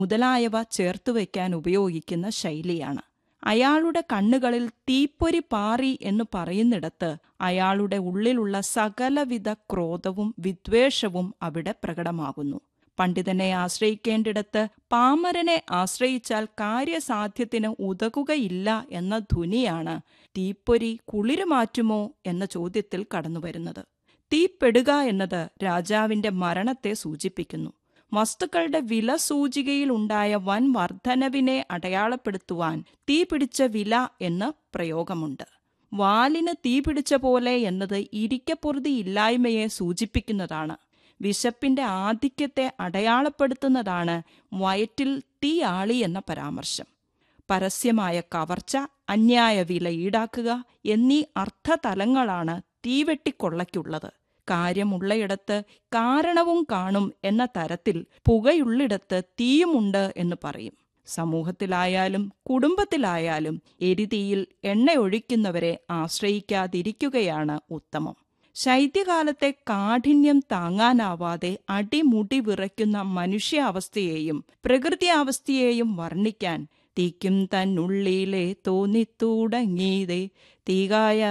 മുതലായവ ചേർത്തുവയ്ക്കാൻ ഉപയോഗിക്കുന്ന ശൈലിയാണ് അയാളുടെ കണ്ണുകളിൽ തീപ്പൊരി പാറി എന്ന് പറയുന്നിടത്ത് അയാളുടെ ഉള്ളിലുള്ള സകലവിധ ക്രോധവും വിദ്വേഷവും അവിടെ പ്രകടമാകുന്നു പണ്ഡിതനെ ആശ്രയിക്കേണ്ടിടത്ത് പാമരനെ ആശ്രയിച്ചാൽ കാര്യസാധ്യത്തിന് ഉതകുകയില്ല എന്ന ധ്വനിയാണ് തീപ്പൊരി കുളിര് മാറ്റുമോ എന്ന ചോദ്യത്തിൽ കടന്നുവരുന്നത് തീപ്പെടുക എന്നത് രാജാവിന്റെ മരണത്തെ സൂചിപ്പിക്കുന്നു വസ്തുക്കളുടെ വില സൂചികയിൽ ഉണ്ടായ വൻ വർധനവിനെ അടയാളപ്പെടുത്തുവാൻ തീപിടിച്ച വില എന്ന പ്രയോഗമുണ്ട് വാലിന് തീപിടിച്ച പോലെ എന്നത് ഇരിക്കപ്പൊറുതി ഇല്ലായ്മയെ സൂചിപ്പിക്കുന്നതാണ് വിശപ്പിന്റെ ആധിക്യത്തെ അടയാളപ്പെടുത്തുന്നതാണ് വയറ്റിൽ തീയാളി എന്ന പരാമർശം പരസ്യമായ കവർച്ച അന്യായ വില ഈടാക്കുക എന്നീ അർത്ഥതലങ്ങളാണ് തീവെട്ടിക്കൊള്ളയ്ക്കുള്ളത് കാര്യമുള്ളയിടത്ത് കാരണവും കാണും എന്ന തരത്തിൽ പുകയുള്ളിടത്ത് തീയുമുണ്ട് എന്ന് പറയും സമൂഹത്തിലായാലും കുടുംബത്തിലായാലും എരിതീയിൽ എണ്ണയൊഴിക്കുന്നവരെ ആശ്രയിക്കാതിരിക്കുകയാണ് ഉത്തമം ശൈത്യകാലത്തെ കാഠിന്യം താങ്ങാനാവാതെ അടിമുടി വിറയ്ക്കുന്ന മനുഷ്യാവസ്ഥയെയും പ്രകൃതിയാവസ്ഥയെയും വർണ്ണിക്കാൻ തീക്കും തന്നുള്ളിലെ തോന്നിത്തുടങ്ങീതേ തീകായ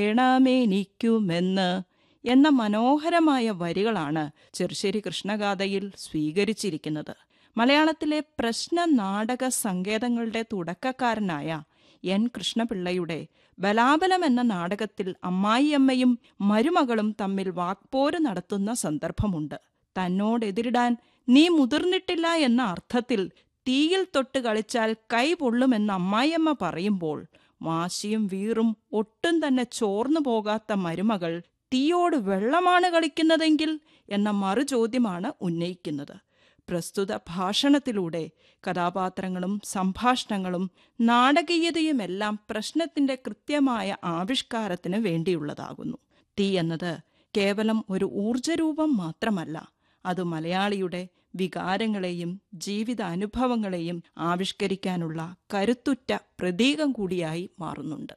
വേണമെനിക്കുമെന്ന് എന്ന മനോഹരമായ വരികളാണ് ചെറുശ്ശേരി കൃഷ്ണഗാഥയിൽ സ്വീകരിച്ചിരിക്കുന്നത് മലയാളത്തിലെ പ്രശ്ന നാടക സങ്കേതങ്ങളുടെ തുടക്കക്കാരനായ എൻ കൃഷ്ണപിള്ളയുടെ ബലാബലം എന്ന നാടകത്തിൽ അമ്മായിയമ്മയും മരുമകളും തമ്മിൽ വാക്പോര് നടത്തുന്ന സന്ദർഭമുണ്ട് തന്നോടെതിരിടാൻ നീ മുതിർന്നിട്ടില്ല എന്ന അർത്ഥത്തിൽ തീയിൽ തൊട്ട് കളിച്ചാൽ കൈ പൊള്ളുമെന്ന് അമ്മായിയമ്മ പറയുമ്പോൾ വാശിയും വീറും ഒട്ടും തന്നെ ചോർന്നു പോകാത്ത മരുമകൾ തീയോട് വെള്ളമാണ് കളിക്കുന്നതെങ്കിൽ എന്ന മറുചോദ്യമാണ് ഉന്നയിക്കുന്നത് പ്രസ്തുത ഭാഷണത്തിലൂടെ കഥാപാത്രങ്ങളും സംഭാഷണങ്ങളും നാടകീയതയുമെല്ലാം പ്രശ്നത്തിന്റെ കൃത്യമായ ആവിഷ്കാരത്തിന് വേണ്ടിയുള്ളതാകുന്നു തീ എന്നത് കേവലം ഒരു ഊർജരൂപം മാത്രമല്ല അത് മലയാളിയുടെ വികാരങ്ങളെയും ജീവിത അനുഭവങ്ങളെയും ആവിഷ്കരിക്കാനുള്ള കരുത്തുറ്റ പ്രതീകം കൂടിയായി മാറുന്നുണ്ട്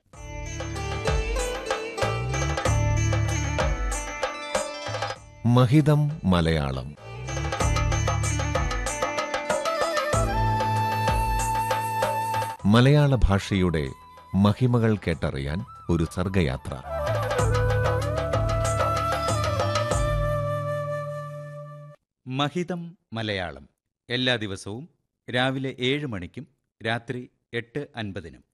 മഹിതം മലയാളം മലയാള ഭാഷയുടെ മഹിമകൾ കേട്ടറിയാൻ ഒരു സർഗയാത്ര മഹിതം മലയാളം എല്ലാ ദിവസവും രാവിലെ ഏഴ് മണിക്കും രാത്രി എട്ട് അൻപതിനും